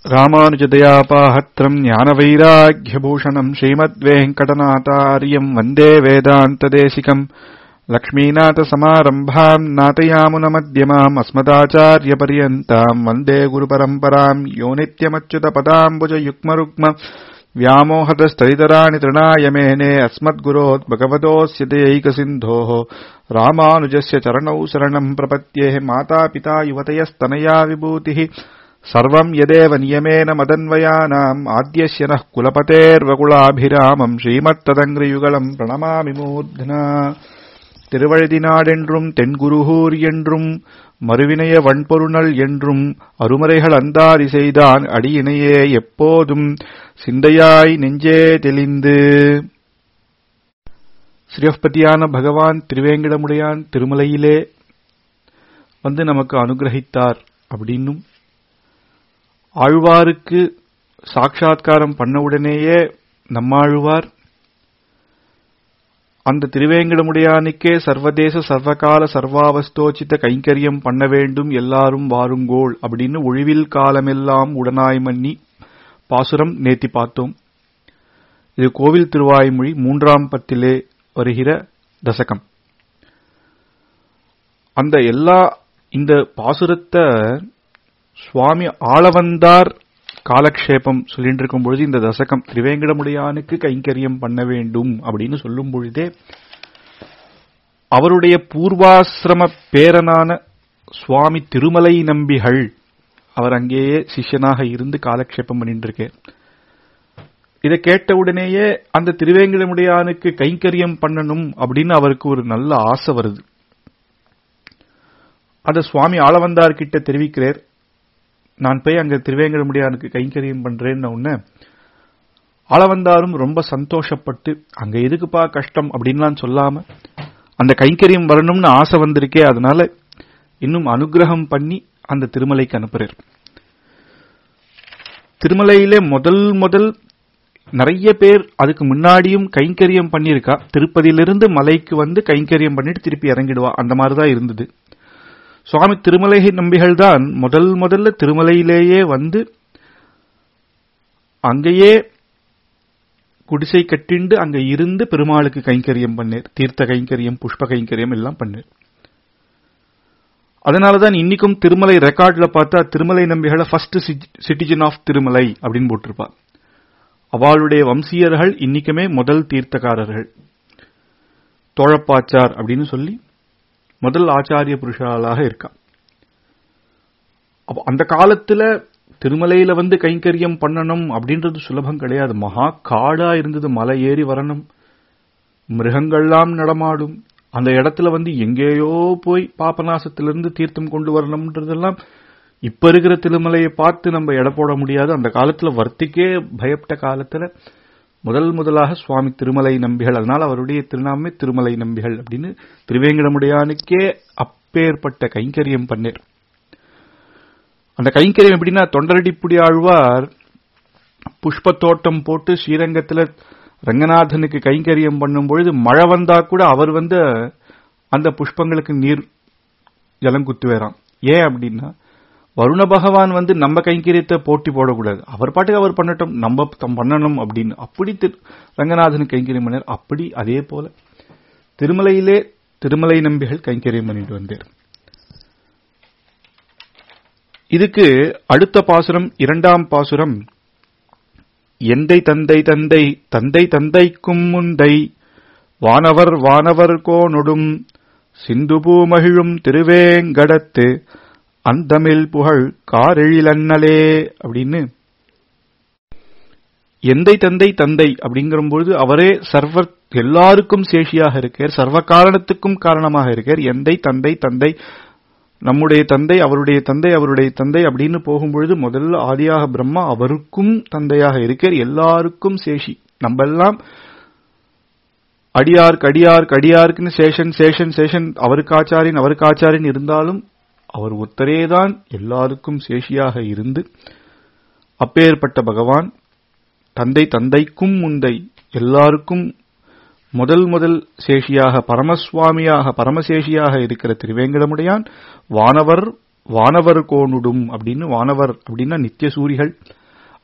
ராமானுஜதயாபாஹத்ரம் ஞானவைராக்கியபூஷணம் ஸ்ரீமத்வேங்கடநாதாரியம் வந்தே வேதாந்ததேசிகம் லக்ஷ்மீநாதசமாரம்பாம் நாதயாமுனமத்தியமாம் அஸ்மதாச்சாரியபரியந்தாம் வந்தே குருபரம்பராம் யோ நித்யமच्युतपदाम्बुजयुग्मरुग्म व्यामोहतस्तैतराणि तृणाय मेने अस्मद्गुरोद्भगवतोऽस्य देयैकसिन्धोः रामानुजस्य चरणौ शरणम् प्रपद्येः मातापिता युवतयस्तनया विभूतिः सर्वम् यदेव नियमेन मदन्वयानाम् आद्यस्य नः कुलपतेर्वकुलाभिरामम् श्रीमत्तदङ्ग्रियुगलम् प्रणमामि मूर्ध्ना திருவழுதினாடென்றும் தென்குருகூர் என்றும் மறுவினைய வன்பொருணல் என்றும் அருமறைகள் அந்தாதி செய்தான் அடியினையே எப்போதும் சிந்தையாய் நெஞ்சே தெளிந்து ஸ்ரீயப்பதியான பகவான் திருவேங்கடமுடையான் திருமலையிலே வந்து நமக்கு அனுகிரகித்தார் அப்படின்னும் ஆழ்வாருக்கு சாட்சா்காரம் பண்ணவுடனேயே நம்மாழ்வார் அந்த திருவேங்கடமுடையானுக்கே சர்வதேச சர்வகால சர்வாவஸ்தோச்சித கைங்கரியம் பண்ண வேண்டும் எல்லாரும் வாருங்கோள் அப்படின்னு ஒழிவில் காலமெல்லாம் உடனாய் மன்னி பாசுரம் நேத்தி பார்த்தோம் இது கோவில் திருவாய்மொழி மூன்றாம் பத்திலே வருகிற தசகம் அந்த எல்லா இந்த பாசுரத்தை சுவாமி ஆளவந்தார் காலக்ஷேபம் சொல்லிட்டு இருக்கும் பொழுது இந்த தசகம் திரிவேங்கடமுடையானுக்கு கைங்கரியம் பண்ண வேண்டும் அப்படின்னு சொல்லும் பொழுதே அவருடைய பூர்வாசிரம பேரனான சுவாமி திருமலை நம்பிகள் அவர் அங்கேயே சிஷ்யனாக இருந்து காலக்ஷேபம் பண்ணிட்டு இருக்கேன் இதை கேட்ட உடனேயே அந்த திருவேங்கடமுடையானுக்கு கைங்கரியம் பண்ணணும் அப்படின்னு அவருக்கு ஒரு நல்ல ஆசை வருது அத சுவாமி ஆளவந்தார் கிட்ட தெரிவிக்கிறார் நான் போய் அங்க திருவேங்கடமுடியானுக்கு கைங்கரியம் பண்றேன்னு உடனே ஆளவந்தாரும் ரொம்ப சந்தோஷப்பட்டு அங்க எதுக்குப்பா கஷ்டம் அப்படின்லாம் சொல்லாம அந்த கைங்கரியம் வரணும்னு ஆசை வந்திருக்கே அதனால இன்னும் அனுகிரகம் பண்ணி அந்த திருமலைக்கு அனுப்புறார் திருமலையிலே முதல் முதல் நிறைய பேர் அதுக்கு முன்னாடியும் கைங்கரியம் பண்ணியிருக்கா திருப்பதியிலிருந்து மலைக்கு வந்து கைங்கரியம் பண்ணிட்டு திருப்பி இறங்கிடுவா அந்த மாதிரிதான் இருந்தது சுவாமி திருமலை நம்பிகள் தான் முதல் முதல்ல திருமலையிலேயே வந்து அங்கேயே குடிசை கட்டிண்டு அங்க இருந்து பெருமாளுக்கு கைங்கரியம் பண்ணேர் தீர்த்த கைங்கரியம் புஷ்ப கைங்கரியம் எல்லாம் பண்ணேர் அதனாலதான் இன்னைக்கும் திருமலை ரெக்கார்ட்ல பார்த்தா திருமலை நம்பிகளை ஃபர்ஸ்ட் சிட்டிசன் ஆஃப் திருமலை அப்படின்னு போட்டிருப்பா அவளுடைய வம்சியர்கள் இன்னைக்குமே முதல் தீர்த்தக்காரர்கள் தோழப்பாச்சார் அப்படின்னு சொல்லி முதல் ஆச்சாரிய புருஷாலாக இருக்கா அந்த காலத்துல திருமலையில வந்து கைங்கரியம் பண்ணணும் அப்படின்றது சுலபம் கிடையாது மகா காடா இருந்தது மலை ஏறி வரணும் மிருகங்கள்லாம் நடமாடும் அந்த இடத்துல வந்து எங்கேயோ போய் பாபநாசத்திலிருந்து தீர்த்தம் கொண்டு வரணும்ன்றதெல்லாம் இப்ப இருக்கிற திருமலையை பார்த்து நம்ம எடை போட முடியாது அந்த காலத்துல வர்த்திக்கே பயப்பட்ட காலத்துல முதல் முதலாக சுவாமி திருமலை நம்பிகள் அதனால அவருடைய திருநாமே திருமலை நம்பிகள் அப்படின்னு திருவேங்கடமுடையானுக்கே அப்பேற்பட்ட கைங்கரியம் பண்ணேர் அந்த கைங்கரியம் எப்படின்னா தொண்டரடிப்புடி ஆழ்வார் புஷ்ப தோட்டம் போட்டு ஸ்ரீரங்கத்துல ரங்கநாதனுக்கு கைங்கரியம் பண்ணும் பொழுது மழை வந்தா கூட அவர் வந்து அந்த புஷ்பங்களுக்கு நீர் ஜலம் குத்துவேறாம் ஏன் அப்படின்னா வருண பகவான் வந்து நம்ம கைங்கரியத்தை போட்டி போடக்கூடாது அவர் பாட்டுக்கு அவர் பண்ணட்டும் நம்ம பண்ணணும் அப்படின்னு அப்படி ரங்கநாதன் கைங்கரியம் பண்ணார் அப்படி அதே போல திருமலையிலே திருமலை நம்பிகள் கைங்கரியம் பண்ணிட்டு வந்தார் இதுக்கு அடுத்த பாசுரம் இரண்டாம் பாசுரம் எந்தை தந்தை தந்தை தந்தை தந்தைக்கும் முந்தை வானவர் வானவர் கோனொடும் சிந்துபூ மகிழும் திருவேங்கடத்து அந்தமிழ் புகழ் காரெழிலன்னலே அப்படின்னு எந்தை தந்தை தந்தை அப்படிங்கிறபொழுது அவரே சர்வ எல்லாருக்கும் சேஷியாக இருக்கார் சர்வ காரணத்துக்கும் காரணமாக இருக்கார் எந்தை தந்தை தந்தை நம்முடைய தந்தை அவருடைய தந்தை அவருடைய தந்தை அப்படின்னு போகும்பொழுது முதல்ல ஆதியாக பிரம்மா அவருக்கும் தந்தையாக இருக்கார் எல்லாருக்கும் சேஷி நம்ம எல்லாம் அடியார்க்கு அடியார்க்கு அடியார்க்குன்னு சேஷன் சேஷன் சேஷன் அவருக்கு ஆச்சாரியன் அவருக்கு ஆச்சாரியன் இருந்தாலும் அவர் ஒருத்தரேதான் எல்லாருக்கும் சேஷியாக இருந்து அப்பேற்பட்ட பகவான் தந்தை தந்தைக்கும் முந்தை எல்லாருக்கும் முதல் முதல் சேஷியாக பரமசுவாமியாக பரமசேஷியாக இருக்கிற திருவேங்கடமுடையான் வானவர் வானவர் கோணுடும் அப்படின்னு வானவர் அப்படின்னா நித்திய சூரிகள்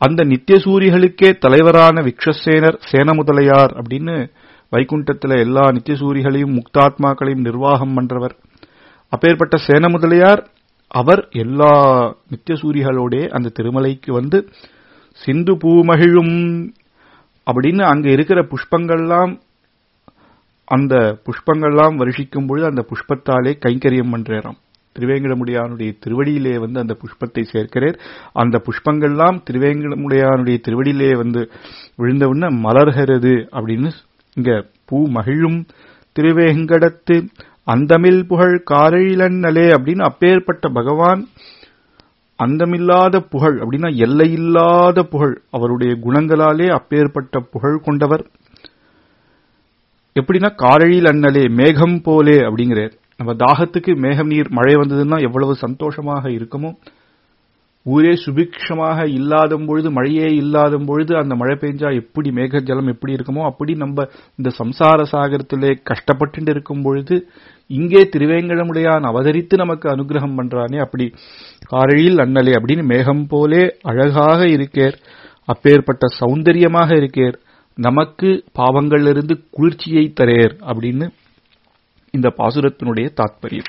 அந்த நித்தியசூரிகளுக்கே தலைவரான விக்ஷசேனர் சேன முதலையார் அப்படின்னு வைகுண்டத்துல எல்லா நித்தியசூரிகளையும் முக்தாத்மாக்களையும் நிர்வாகம் பண்றவர் அப்பேற்பட்ட சேன முதலியார் அவர் எல்லா நித்தியசூரிகளோட அந்த திருமலைக்கு வந்து சிந்து பூமகிழும் அப்படின்னு அங்க இருக்கிற புஷ்பங்கள்லாம் அந்த புஷ்பங்கள்லாம் வருஷிக்கும் பொழுது அந்த புஷ்பத்தாலே கைங்கரியம் பண்றாராம் திருவேங்கடமுடியானுடைய திருவடியிலே வந்து அந்த புஷ்பத்தை சேர்க்கிறார் அந்த புஷ்பங்கள்லாம் திருவேங்கடமுடியானுடைய திருவடியிலே வந்து விழுந்தவுடனே மலர்கிறது அப்படின்னு இங்க பூ மகிழும் திருவேங்கடத்து அந்தமில் புகழ் காரையிலன்னலே அப்படின்னு அப்பேற்பட்ட பகவான் அந்தமில்லாத புகழ் அப்படின்னா எல்லையில்லாத புகழ் அவருடைய குணங்களாலே அப்பேற்பட்ட புகழ் கொண்டவர் எப்படின்னா காரழில் அண்ணலே மேகம் போலே அப்படிங்கிறார் நம்ம தாகத்துக்கு மேகம் நீர் மழை வந்ததுன்னா எவ்வளவு சந்தோஷமாக இருக்குமோ ஊரே சுபிக்ஷமாக இல்லாத பொழுது மழையே இல்லாத பொழுது அந்த மழை பெஞ்சா எப்படி மேக ஜலம் எப்படி இருக்குமோ அப்படி நம்ம இந்த சம்சார சாகரத்திலே கஷ்டப்பட்டு இருக்கும் பொழுது இங்கே திருவேங்கடமுடையான் அவதரித்து நமக்கு அனுகிரகம் பண்றானே அப்படி காரழில் அண்ணலே அப்படின்னு மேகம் போலே அழகாக இருக்கேர் அப்பேற்பட்ட சௌந்தரியமாக இருக்கேர் நமக்கு பாவங்களிலிருந்து குளிர்ச்சியை தரேர் அப்படின்னு இந்த பாசுரத்தினுடைய தாத்பரியம்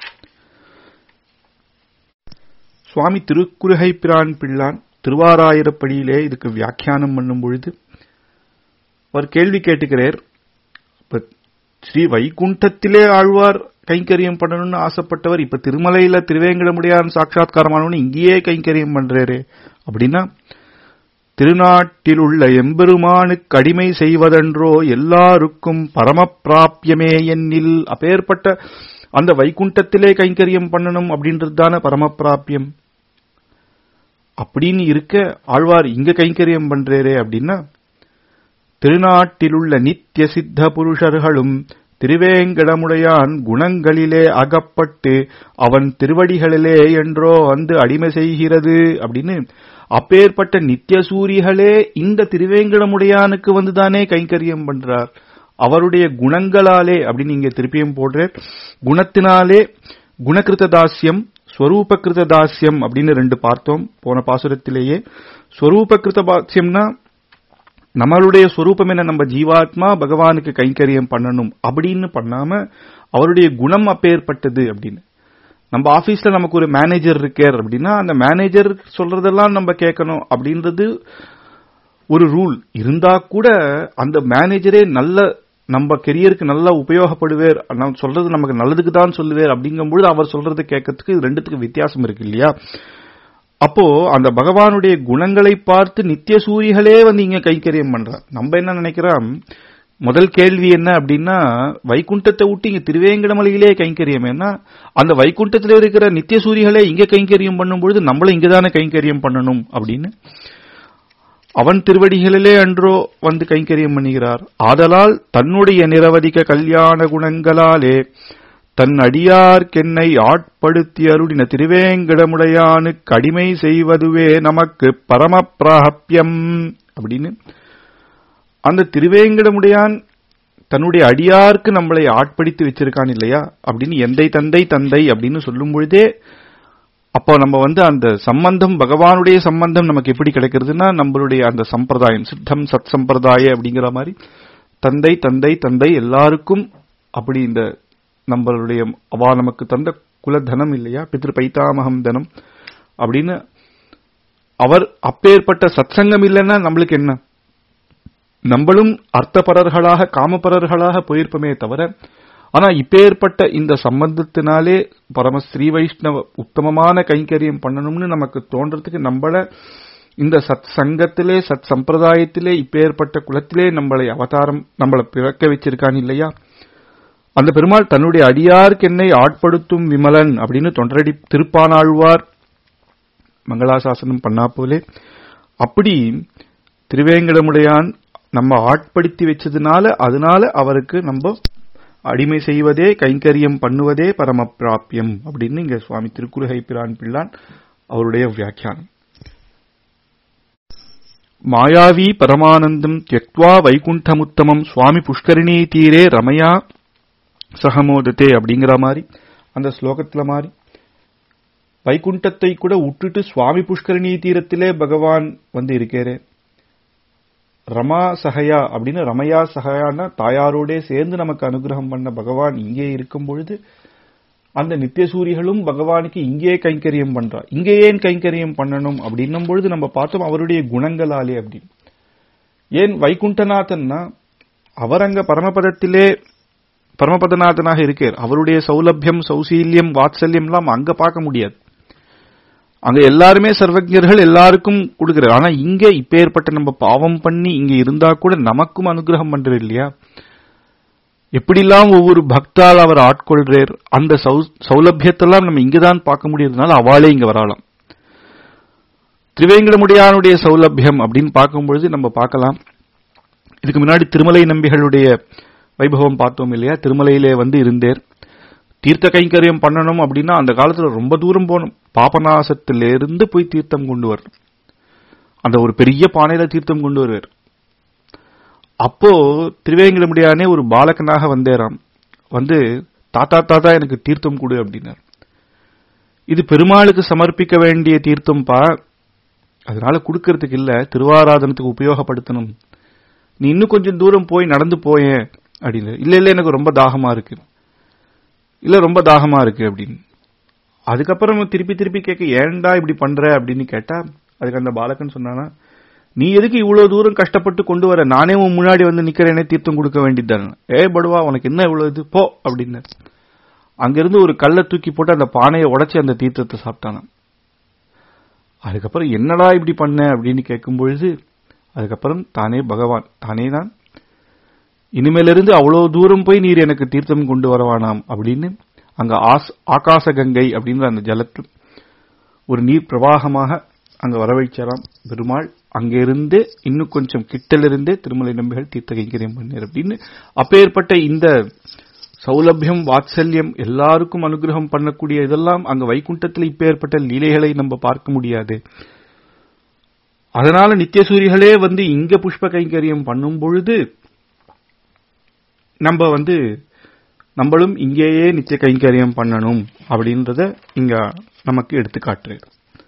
சுவாமி திருக்குறுகை பிரான் பிள்ளான் திருவாராயிரப்படியிலே இதுக்கு வியாக்கியானம் பண்ணும் பொழுது அவர் கேள்வி கேட்டுக்கிறார் ஸ்ரீ வைகுண்டத்திலே ஆழ்வார் கைங்கரியம் பண்ணணும்னு ஆசைப்பட்டவர் இப்ப திருமலையில திருவேங்கடமுடியான் சாட்சாத்காரமானவனு இங்கேயே கைங்கரியம் பண்றாரு அப்படின்னா திருநாட்டில் உள்ள எம்பெருமானுக்கு அடிமை செய்வதென்றோ எல்லாருக்கும் பரமப்பிராபியமே என்னில் அப்பேற்பட்ட அந்த வைகுண்டத்திலே கைங்கரியம் பண்ணணும் அப்படின்றது தானே பரமப்பிராபியம் அப்படின்னு இருக்க ஆழ்வார் இங்க கைங்கரியம் பண்றேரே அப்படின்னா திருநாட்டிலுள்ள நித்திய சித்த புருஷர்களும் திருவேங்கடமுடையான் குணங்களிலே அகப்பட்டு அவன் திருவடிகளிலே என்றோ வந்து அடிமை செய்கிறது அப்படின்னு அப்பேற்பட்ட நித்திய சூரிகளே இந்த திருவேங்கடமுடையானுக்கு வந்துதானே கைங்கரியம் பண்றார் அவருடைய குணங்களாலே அப்படின்னு இங்க திருப்பியும் போடுற குணத்தினாலே குணகிருத தாசியம் ஸ்வரூபகிருத தாசியம் அப்படின்னு ரெண்டு பார்த்தோம் போன பாசுரத்திலேயே ஸ்வரூபகிருத தாசியம்னா நம்மளுடைய ஸ்வரூபம் என்ன நம்ம ஜீவாத்மா பகவானுக்கு கைங்கரியம் பண்ணணும் அப்படின்னு பண்ணாம அவருடைய குணம் அப்பேற்பட்டது அப்படின்னு நம்ம ஆபீஸ்ல நமக்கு ஒரு மேனேஜர் இருக்கார் அப்படின்னா அந்த மேனேஜர் சொல்றதெல்லாம் நம்ம கேட்கணும் அப்படின்றது ஒரு ரூல் இருந்தா கூட அந்த மேனேஜரே நல்ல நம்ம கெரியருக்கு நல்லா உபயோகப்படுவேர் நான் சொல்றது நமக்கு நல்லதுக்கு தான் சொல்லுவேர் அப்படிங்கும்பொழுது அவர் சொல்றது கேட்கறதுக்கு ரெண்டுத்துக்கு வித்தியாசம் இருக்கு இல்லையா அப்போ அந்த பகவானுடைய குணங்களை பார்த்து நித்திய சூரிகளே வந்து இங்க கைக்கரியம் பண்றார் நம்ம என்ன நினைக்கிறோம் முதல் கேள்வி என்ன அப்படின்னா வைகுண்டத்தை விட்டு இங்க திருவேங்கடமலையிலே கைங்கரியம் ஏன்னா அந்த வைகுண்டத்தில் இருக்கிற நித்திய சூரிகளே இங்க கைங்கரியம் பண்ணும்பொழுது நம்மளும் இங்கதானே கைங்கரியம் பண்ணணும் அப்படின்னு அவன் திருவடிகளிலே அன்றோ வந்து கைங்கரியம் பண்ணுகிறார் ஆதலால் தன்னுடைய நிரவதிக கல்யாண குணங்களாலே தன் அடியார்க்கென்னை ஆட்படுத்தி அருளின திருவேங்கடமுடையானுக்கு அடிமை செய்வதுவே நமக்கு பரமப்பிராபியம் அப்படின்னு அந்த திருவேங்கடமுடையான் தன்னுடைய அடியார்க்கு நம்மளை ஆட்படுத்தி வச்சிருக்கான் இல்லையா அப்படின்னு எந்தை தந்தை தந்தை அப்படின்னு சொல்லும் பொழுதே அப்போ நம்ம வந்து அந்த சம்பந்தம் பகவானுடைய சம்பந்தம் நமக்கு எப்படி கிடைக்கிறதுனா நம்மளுடைய அந்த சம்பிரதாயம் சித்தம் சத் சம்பிரதாய அப்படிங்கிற மாதிரி தந்தை தந்தை தந்தை எல்லாருக்கும் அப்படி இந்த நம்மளுடைய அவா நமக்கு தந்த குலதனம் இல்லையா பித்ரு பைத்தாமகம் தனம் அப்படின்னு அவர் அப்பேற்பட்ட சத்சங்கம் இல்லைன்னா நம்மளுக்கு என்ன நம்மளும் அர்த்தபரர்களாக காமபரர்களாக போயிருப்போமே தவிர ஆனா இப்பேற்பட்ட இந்த சம்பந்தத்தினாலே பரம ஸ்ரீ வைஷ்ணவ உத்தமமான கைங்கரியம் பண்ணணும்னு நமக்கு தோன்றதுக்கு நம்மள இந்த சத் சங்கத்திலே சத் சம்பிரதாயத்திலே இப்பேற்பட்ட குலத்திலே நம்மளை அவதாரம் நம்மளை பிறக்க வச்சிருக்கான் இல்லையா அந்த பெருமாள் தன்னுடைய அடியார்க்கு என்னை ஆட்படுத்தும் விமலன் அப்படின்னு தொண்டரடி திருப்பானாழ்வார் மங்களாசாசனம் பண்ணா போலே அப்படி திருவேங்கடமுடையான் நம்ம ஆட்படுத்தி வச்சதுனால அதனால அவருக்கு நம்ம அடிமை செய்வதே கைங்கரியம் பண்ணுவதே பரமப்பிராபியம் அப்படின்னு இங்க சுவாமி திருக்குறுகை பிரான் பிள்ளான் அவருடைய வியாக்கியானம் மாயாவி பரமானந்தம் தியக்வா வைகுண்டமுத்தமம் சுவாமி புஷ்கரிணி தீரே ரமயா சகமோதத்தே அப்படிங்கிற மாதிரி அந்த ஸ்லோகத்துல மாதிரி வைகுண்டத்தை கூட விட்டுட்டு சுவாமி புஷ்கரணி தீரத்திலே பகவான் வந்து இருக்கேரே ரமா சகயா அப்படின்னு ரமயா சகயான்னா தாயாரோடே சேர்ந்து நமக்கு அனுகிரகம் பண்ண பகவான் இங்கே இருக்கும் பொழுது அந்த நித்தியசூரிகளும் பகவானுக்கு இங்கே கைங்கரியம் பண்றா இங்கே ஏன் கைங்கரியம் பண்ணணும் அப்படின்னும் பொழுது நம்ம பார்த்தோம் அவருடைய குணங்களாலே அப்படின்னு ஏன் வைகுண்டநாதன்னா அவர் அங்க பரமபதத்திலே பரமபதநாதனாக இருக்கார் அவருடைய சௌலபியம் சௌசீல்யம் வாத்சல்யம் எல்லாம் அங்க பார்க்க முடியாது அங்க எல்லாருமே சர்வஜர்கள் எல்லாருக்கும் கொடுக்கிறார் ஆனா இங்க இப்ப ஏற்பட்ட நம்ம பாவம் பண்ணி இங்க இருந்தா கூட நமக்கும் அனுகிரகம் பண்றார் இல்லையா எப்படிலாம் ஒவ்வொரு பக்தால் அவர் ஆட்கொள்றார் அந்த சௌலபியத்தெல்லாம் நம்ம இங்கதான் பார்க்க முடியறதுனால அவளே இங்க வரலாம் திரிவேங்கடமுடியானுடைய சௌலபியம் அப்படின்னு பார்க்கும்பொழுது நம்ம பார்க்கலாம் இதுக்கு முன்னாடி திருமலை நம்பிகளுடைய வைபவம் பார்த்தோம் இல்லையா திருமலையிலே வந்து இருந்தேர் தீர்த்த கைங்கரியம் பண்ணணும் அப்படின்னா அந்த காலத்துல ரொம்ப தூரம் போகணும் பாபநாசத்திலிருந்து போய் தீர்த்தம் கொண்டு வரணும் அந்த ஒரு பெரிய பானையில தீர்த்தம் கொண்டு வருவார் அப்போ திருவேங்கடமுடியானே ஒரு பாலகனாக வந்தேராம் வந்து தாத்தா தாத்தா எனக்கு தீர்த்தம் கொடு அப்படின்னார் இது பெருமாளுக்கு சமர்ப்பிக்க வேண்டிய தீர்த்தம்பா அதனால கொடுக்கறதுக்கு இல்ல திருவாராதனத்துக்கு உபயோகப்படுத்தணும் நீ இன்னும் கொஞ்சம் தூரம் போய் நடந்து போயேன் அப்படின்னு இல்ல இல்ல எனக்கு ரொம்ப தாகமா இருக்கு இல்ல ரொம்ப தாகமா இருக்கு அப்படின்னு அதுக்கப்புறம் திருப்பி திருப்பி கேட்க ஏன்டா இப்படி பண்ற அப்படின்னு கேட்டா அதுக்கு அந்த பாலகன் சொன்னானா நீ எதுக்கு இவ்வளவு தூரம் கஷ்டப்பட்டு கொண்டு வர நானே உன் முன்னாடி வந்து நிக்கிறேனே தீர்த்தம் கொடுக்க வேண்டியதுதானே ஏ படுவா உனக்கு என்ன இவ்வளவு இது போ அப்படின்னு அங்கிருந்து ஒரு கல்லை தூக்கி போட்டு அந்த பானையை உடைச்சு அந்த தீர்த்தத்தை சாப்பிட்டானா அதுக்கப்புறம் என்னடா இப்படி பண்ண அப்படின்னு கேட்கும் பொழுது அதுக்கப்புறம் தானே பகவான் தானே தான் இனிமேலிருந்து அவ்வளவு தூரம் போய் நீர் எனக்கு தீர்த்தம் கொண்டு வரவானாம் அப்படின்னு அங்க ஆகாச கங்கை அப்படின்ற அந்த ஜலத்து ஒரு நீர் பிரவாகமாக அங்க வரவைச்சாராம் பெருமாள் அங்கிருந்தே இன்னும் கொஞ்சம் கிட்டலிருந்தே திருமலை நம்பிகள் தீர்த்த கைங்கரியம் பண்ணார் அப்படின்னு அப்பேற்பட்ட இந்த சௌலபியம் வாத்சல்யம் எல்லாருக்கும் அனுகிரகம் பண்ணக்கூடிய இதெல்லாம் அங்க வைகுண்டத்தில் இப்பேற்பட்ட லீலைகளை நம்ம பார்க்க முடியாது அதனால நித்தியசூரிகளே வந்து இங்க புஷ்ப கைங்கரியம் பண்ணும் பொழுது நம்ம வந்து நம்மளும் இங்கேயே நித்திய கைங்கரியம் பண்ணணும் அப்படின்றத இங்க நமக்கு எடுத்துக்காட்டு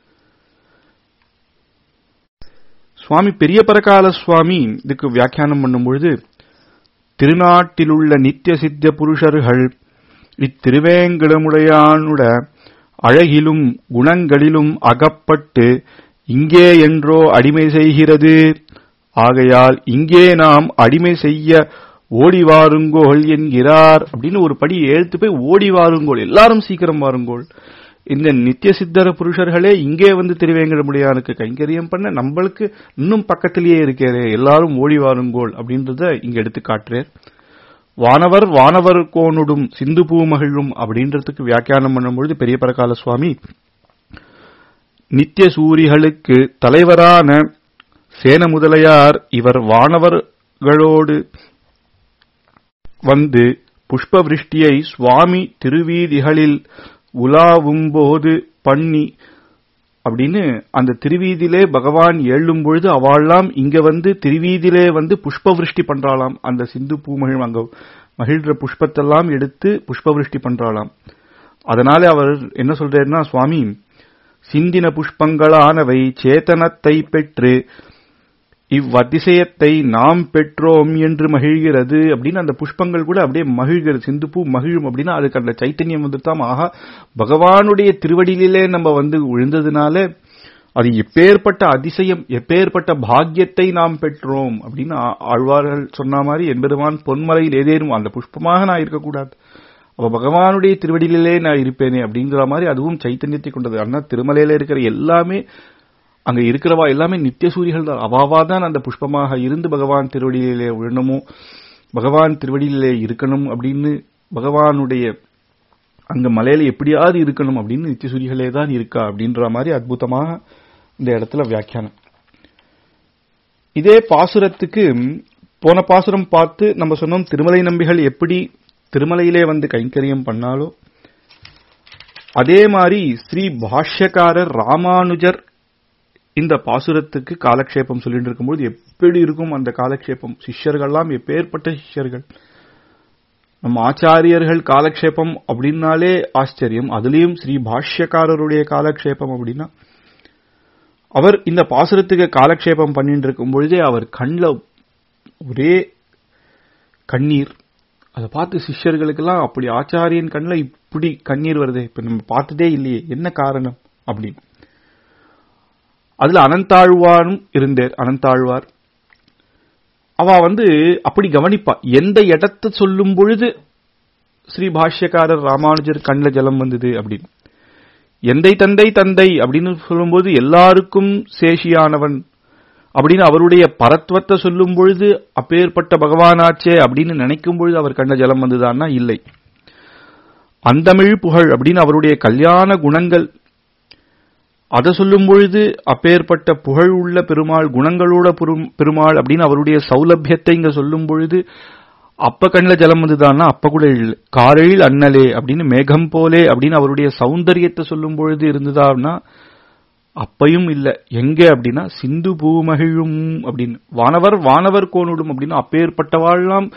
சுவாமி பெரிய பரகால சுவாமி இதுக்கு வியாக்கியானம் பண்ணும் பொழுது திருநாட்டிலுள்ள நித்திய சித்த புருஷர்கள் இத்திருவேங்கடமுடையானுட அழகிலும் குணங்களிலும் அகப்பட்டு இங்கே என்றோ அடிமை செய்கிறது ஆகையால் இங்கே நாம் அடிமை செய்ய ஓடி வாருங்கோள் என்கிறார் அப்படின்னு ஒரு படி எழுத்து போய் ஓடி வாருங்கோள் எல்லாரும் சீக்கிரம் வாருங்கோள் இந்த நித்திய சித்தர புருஷர்களே இங்கே வந்து திருவேங்கடமுடியானுக்கு கைங்கரியம் பண்ண நம்மளுக்கு இன்னும் பக்கத்திலேயே இருக்கிறே எல்லாரும் ஓடி வாருங்கோள் அப்படின்றத இங்க எடுத்து காட்டுறேன் வானவர் வானவர் கோனுடும் சிந்து பூ மகிழும் அப்படின்றதுக்கு வியாக்கியானம் பண்ணும்பொழுது பெரிய பரகால சுவாமி நித்திய சூரிகளுக்கு தலைவரான சேன முதலையார் இவர் வானவர்களோடு வந்து புஷ்ப விருஷ்டியை சுவாமி திருவீதிகளில் உலாவும்போது பண்ணி அப்படின்னு அந்த திருவீதியிலே பகவான் எழும் பொழுது அவள்லாம் இங்க வந்து திருவீதியிலே வந்து புஷ்ப விருஷ்டி பண்றாளாம் அந்த சிந்து பூ மகிழ் அங்க மகிழ்ற புஷ்பத்தெல்லாம் எடுத்து புஷ்ப விருஷ்டி பண்றாளாம் அதனால அவர் என்ன சொல்றாருன்னா சுவாமி சிந்தின புஷ்பங்களானவை சேத்தனத்தை பெற்று இவ்வதிசயத்தை நாம் பெற்றோம் என்று மகிழ்கிறது அப்படின்னு அந்த புஷ்பங்கள் கூட அப்படியே மகிழ்கிறது சிந்து பூ மகிழும் அப்படின்னா அதுக்கு அந்த சைத்தன்யம் வந்துட்டாம் ஆகா பகவானுடைய திருவடியிலே நம்ம வந்து விழுந்ததுனால அது எப்பேற்பட்ட அதிசயம் எப்பேற்பட்ட பாக்கியத்தை நாம் பெற்றோம் அப்படின்னு ஆழ்வார்கள் சொன்ன மாதிரி என்பெருமான் பொன்மலையில் ஏதேனும் அந்த புஷ்பமாக நான் இருக்கக்கூடாது அப்ப பகவானுடைய திருவடியிலே நான் இருப்பேனே அப்படிங்கிற மாதிரி அதுவும் சைத்தன்யத்தை கொண்டது அண்ணா திருமலையில இருக்கிற எல்லாமே அங்க இருக்கிறவா எல்லாமே நித்திய சூரிகள் தான் அவாவா தான் அந்த புஷ்பமாக இருந்து பகவான் திருவடியிலே விழணுமோ பகவான் திருவடியிலே இருக்கணும் அப்படின்னு பகவானுடைய அங்க மலையில எப்படியாவது இருக்கணும் அப்படின்னு நித்திய சூரிகளே தான் இருக்கா அப்படின்ற மாதிரி அற்புதமாக இந்த இடத்துல வியாக்கியானம் இதே பாசுரத்துக்கு போன பாசுரம் பார்த்து நம்ம சொன்னோம் திருமலை நம்பிகள் எப்படி திருமலையிலே வந்து கைங்கரியம் பண்ணாலோ அதே மாதிரி ஸ்ரீ பாஷ்யக்காரர் ராமானுஜர் இந்த பாசுரத்துக்கு காலக்ஷேபம் சொல்லிட்டு இருக்கும்போது எப்படி இருக்கும் அந்த காலக்ஷேபம் சிஷ்யர்கள்லாம் எப்பேற்பட்ட சிஷ்யர்கள் நம்ம ஆச்சாரியர்கள் காலக்ஷேபம் அப்படின்னாலே ஆச்சரியம் அதுலயும் ஸ்ரீ பாஷ்யக்காரருடைய காலக்ஷேபம் அப்படின்னா அவர் இந்த பாசுரத்துக்கு காலக்ஷேபம் பண்ணிட்டு இருக்கும் பொழுதே அவர் கண்ணில் ஒரே கண்ணீர் அதை பார்த்து சிஷ்யர்களுக்கெல்லாம் அப்படி ஆச்சாரியன் கண்ணில் இப்படி கண்ணீர் வருது இப்ப நம்ம பார்த்ததே இல்லையே என்ன காரணம் அப்படின்னு அதுல அனந்தாழ்வாரும் இருந்தார் அனந்தாழ்வார் அவ வந்து அப்படி கவனிப்பா எந்த இடத்தை சொல்லும் பொழுது ஸ்ரீ பாஷ்யக்காரர் ராமானுஜர் கண்ணில் ஜலம் வந்தது அப்படின்னு எந்தை தந்தை தந்தை அப்படின்னு சொல்லும்போது எல்லாருக்கும் சேஷியானவன் அப்படின்னு அவருடைய பரத்வத்தை சொல்லும் பொழுது அப்பேற்பட்ட பகவானாச்சே அப்படின்னு நினைக்கும் பொழுது அவர் கண்ட ஜலம் வந்ததான்னா இல்லை அந்தமிழ் புகழ் அப்படின்னு அவருடைய கல்யாண குணங்கள் அதை சொல்லும் பொழுது அப்பேற்பட்ட புகழ் உள்ள பெருமாள் குணங்களோட பெருமாள் அப்படின்னு அவருடைய சௌலபியத்தை இங்க சொல்லும் பொழுது அப்ப கண்ணில் ஜலம் வந்துதான்னா அப்ப கூட இல்லை காரையில் அண்ணலே அப்படின்னு மேகம் போலே அப்படின்னு அவருடைய சௌந்தரியத்தை சொல்லும் பொழுது இருந்ததான்னா அப்பையும் இல்ல எங்க அப்படின்னா சிந்து பூமகிழும் அப்படின்னு வானவர் வானவர் கோனுடும் அப்படின்னு அப்பேற்பட்டவாழ்லாம்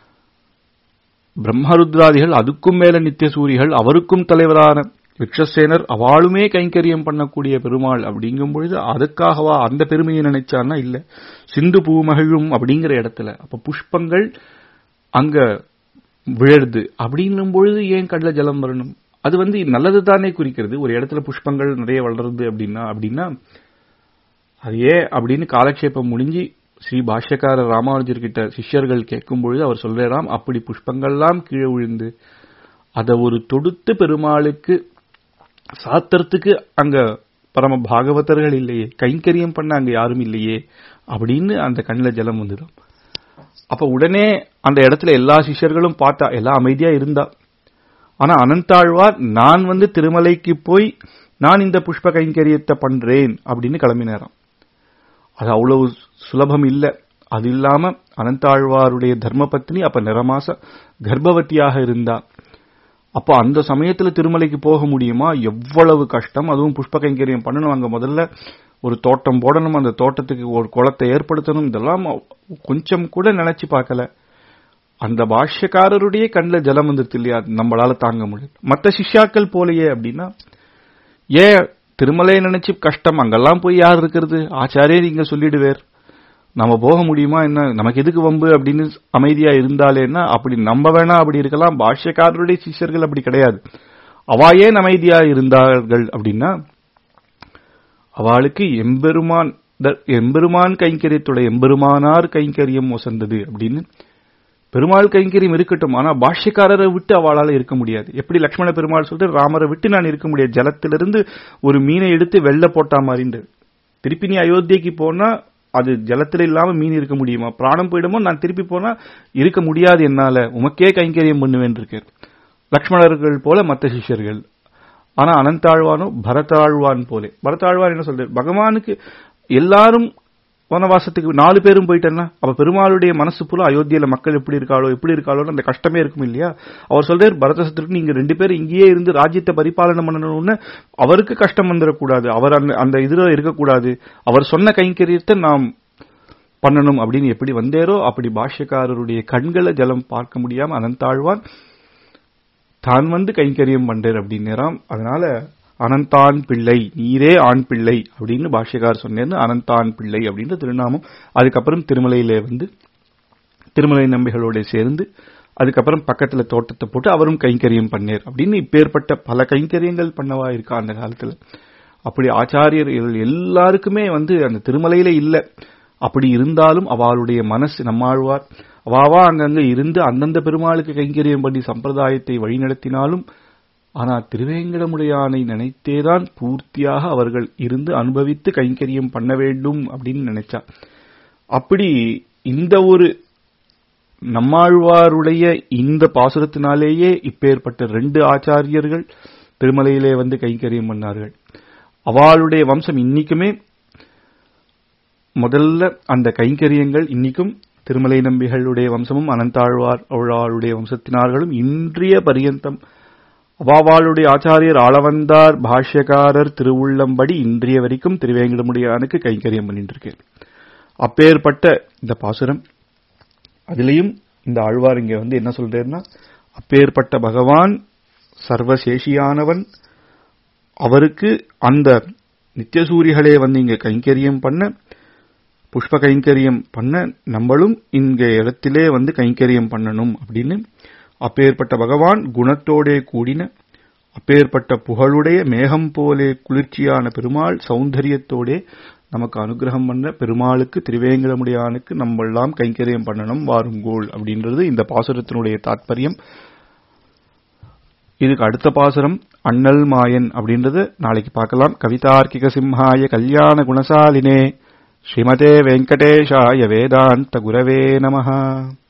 பிரம்மருத்ராதிகள் அதுக்கும் மேல நித்திய சூரிகள் அவருக்கும் தலைவரான விக்ஷசேனர் அவளுமே கைங்கரியம் பண்ணக்கூடிய பெருமாள் அப்படிங்கும் பொழுது அதுக்காகவா அந்த பெருமையை நினைச்சான்னா இல்ல சிந்து பூமகிழும் அப்படிங்கிற இடத்துல அப்ப புஷ்பங்கள் அங்க விழருது அப்படின்னும் பொழுது ஏன் கடல ஜலம் வரணும் அது வந்து நல்லது தானே குறிக்கிறது ஒரு இடத்துல புஷ்பங்கள் நிறைய வளருது அப்படின்னா அப்படின்னா அது ஏன் அப்படின்னு காலக்ஷேபம் முடிஞ்சு ஸ்ரீ பாஷ்யக்காரர் ராமானுஜர் கிட்ட சிஷ்யர்கள் கேட்கும் பொழுது அவர் சொல்றாராம் அப்படி புஷ்பங்கள்லாம் கீழே விழுந்து அதை ஒரு தொடுத்து பெருமாளுக்கு சாத்திரத்துக்கு அங்க பரம பாகவதர்கள் இல்லையே கைங்கரியம் பண்ண அங்க யாரும் இல்லையே அப்படின்னு அந்த கண்ணில் ஜலம் வந்துடும் அப்ப உடனே அந்த இடத்துல எல்லா சிஷ்யர்களும் பார்த்தா எல்லாம் அமைதியா இருந்தா ஆனா அனந்தாழ்வார் நான் வந்து திருமலைக்கு போய் நான் இந்த புஷ்ப கைங்கரியத்தை பண்றேன் அப்படின்னு கிளம்பினாராம் அது அவ்வளவு சுலபம் இல்ல அது இல்லாம அனந்தாழ்வாருடைய தர்மபத்னி அப்ப நிறமாச கர்ப்பவதியாக இருந்தா அப்போ அந்த சமயத்துல திருமலைக்கு போக முடியுமா எவ்வளவு கஷ்டம் அதுவும் புஷ்ப கைங்கரியம் பண்ணணும் அங்க முதல்ல ஒரு தோட்டம் போடணும் அந்த தோட்டத்துக்கு ஒரு குளத்தை ஏற்படுத்தணும் இதெல்லாம் கொஞ்சம் கூட நினைச்சு பார்க்கல அந்த பாஷ்யக்காரருடைய கண்ணில் ஜலம் வந்துருது இல்லையா நம்மளால தாங்க முடியும் மற்ற சிஷ்யாக்கள் போலையே அப்படின்னா ஏன் திருமலையை நினைச்சு கஷ்டம் அங்கெல்லாம் போய் யார் இருக்கிறது ஆச்சாரியர் இங்க சொல்லிடுவேர் நம்ம போக முடியுமா என்ன நமக்கு எதுக்கு வம்பு அப்படின்னு அமைதியா இருந்தாலேன்னா அப்படி நம்ப வேணா அப்படி இருக்கலாம் பாஷ்யக்காரருடைய சிஷ்யர்கள் அப்படி கிடையாது அவா ஏன் அமைதியா இருந்தார்கள் அப்படின்னா அவளுக்கு எம்பெருமான் எம்பெருமான் கைங்கரியத்துடைய எம்பெருமானார் கைங்கரியம் ஒசந்தது அப்படின்னு பெருமாள் கைங்கரியம் இருக்கட்டும் ஆனா பாஷ்யக்காரரை விட்டு அவளால இருக்க முடியாது எப்படி லக்ஷ்மண பெருமாள் சொல்லிட்டு ராமரை விட்டு நான் இருக்க முடியாது ஜலத்திலிருந்து ஒரு மீனை எடுத்து வெள்ள போட்டா மாதிரிண்டு திருப்பி நீ அயோத்தியக்கு போனா அது ஜலத்துல இல்லாம மீன் இருக்க முடியுமா பிராணம் போயிடுமோ நான் திருப்பி போனா இருக்க முடியாது என்னால உமக்கே கைங்கரியம் பண்ணுவேன் இருக்கு லக்ஷ்மணர்கள் போல மற்ற சிஷ்யர்கள் ஆனா அனந்தாழ்வானோ பரதாழ்வான் போலே பரதாழ்வான் என்ன சொல்றாரு பகவானுக்கு எல்லாரும் வனவாசத்துக்கு நாலு பேரும் போயிட்டேன்னா அப்ப பெருமாளுடைய மனசு போல அயோத்தியில மக்கள் எப்படி இருக்காளோ எப்படி இருக்காளோ அந்த கஷ்டமே இருக்கும் இல்லையா அவர் சொல்றாரு பரதசத்துக்கு நீங்க ரெண்டு பேரும் இங்கேயே இருந்து ராஜ்யத்தை பரிபாலனம் பண்ணணும்னு அவருக்கு கஷ்டம் வந்துடக்கூடாது அவர் அந்த அந்த இதுல இருக்கக்கூடாது அவர் சொன்ன கைங்கரியத்தை நாம் பண்ணணும் அப்படின்னு எப்படி வந்தேரோ அப்படி பாஷ்யக்காரருடைய கண்களை ஜலம் பார்க்க முடியாம அனந்தாழ்வான் தான் வந்து கைங்கரியம் பண்றார் அப்படின்னாராம் அதனால அனந்தான் பிள்ளை நீரே ஆண் பிள்ளை அப்படின்னு பாஷ்யக்கார் சொன்னேன்னு அனந்தான் பிள்ளை அப்படின்ற திருநாமம் அதுக்கப்புறம் திருமலையிலே வந்து திருமலை நம்பிகளோட சேர்ந்து அதுக்கப்புறம் பக்கத்துல தோட்டத்தை போட்டு அவரும் கைங்கரியம் பண்ணேர் அப்படின்னு இப்பேற்பட்ட பல கைங்கரியங்கள் பண்ணவா இருக்கா அந்த காலத்துல அப்படி ஆச்சாரியர்கள் எல்லாருக்குமே வந்து அந்த திருமலையில இல்ல அப்படி இருந்தாலும் அவளுடைய மனசு நம்மாழ்வார் அவாவா அங்கங்க இருந்து அந்தந்த பெருமாளுக்கு கைங்கரியம் பண்ணி சம்பிரதாயத்தை வழிநடத்தினாலும் ஆனா திருவேங்கடமுடையானை நினைத்தேதான் பூர்த்தியாக அவர்கள் இருந்து அனுபவித்து கைங்கரியம் பண்ண வேண்டும் அப்படின்னு நினைச்சா அப்படி இந்த ஒரு நம்மாழ்வாருடைய இந்த பாசுரத்தினாலேயே இப்பேற்பட்ட ரெண்டு ஆச்சாரியர்கள் திருமலையிலே வந்து கைங்கரியம் பண்ணார்கள் அவளுடைய வம்சம் இன்னைக்குமே முதல்ல அந்த கைங்கரியங்கள் இன்னைக்கும் திருமலை நம்பிகளுடைய வம்சமும் அனந்தாழ்வார் அவளுடைய வம்சத்தினார்களும் இன்றைய பரியந்தம் அவாவாளுடைய ஆச்சாரியர் ஆளவந்தார் பாஷ்யக்காரர் திருவுள்ளம்படி இன்றைய வரைக்கும் திருவேங்கடமுடியானுக்கு கைங்கரியம் பண்ணிட்டு இருக்கேன் அப்பேற்பட்ட இந்த பாசுரம் அதுலயும் இந்த ஆழ்வார் இங்க வந்து என்ன சொல்றாருன்னா அப்பேற்பட்ட பகவான் சர்வசேஷியானவன் அவருக்கு அந்த நித்தியசூரிகளே வந்து இங்க கைங்கரியம் பண்ண புஷ்ப கைங்கரியம் பண்ண நம்மளும் இங்க இடத்திலே வந்து கைங்கரியம் பண்ணணும் அப்படின்னு அப்பேற்பட்ட பகவான் குணத்தோடே கூடின அப்பேற்பட்ட புகழுடைய மேகம் போலே குளிர்ச்சியான பெருமாள் சௌந்தரியத்தோடே நமக்கு அனுகிரகம் பண்ண பெருமாளுக்கு திருவேங்கடமுடியானுக்கு நம்மெல்லாம் கைங்கரியம் பண்ணணும் வாருங்கோள் அப்படின்றது இந்த பாசுரத்தினுடைய தாத்பரியம் இதுக்கு அடுத்த பாசுரம் அண்ணல் மாயன் அப்படின்றது நாளைக்கு பார்க்கலாம் கவிதார்க்கிக சிம்ஹாய கல்யாண குணசாலினே ஸ்ரீமதே வெங்கடேஷாய வேதாந்த குரவே நமஹ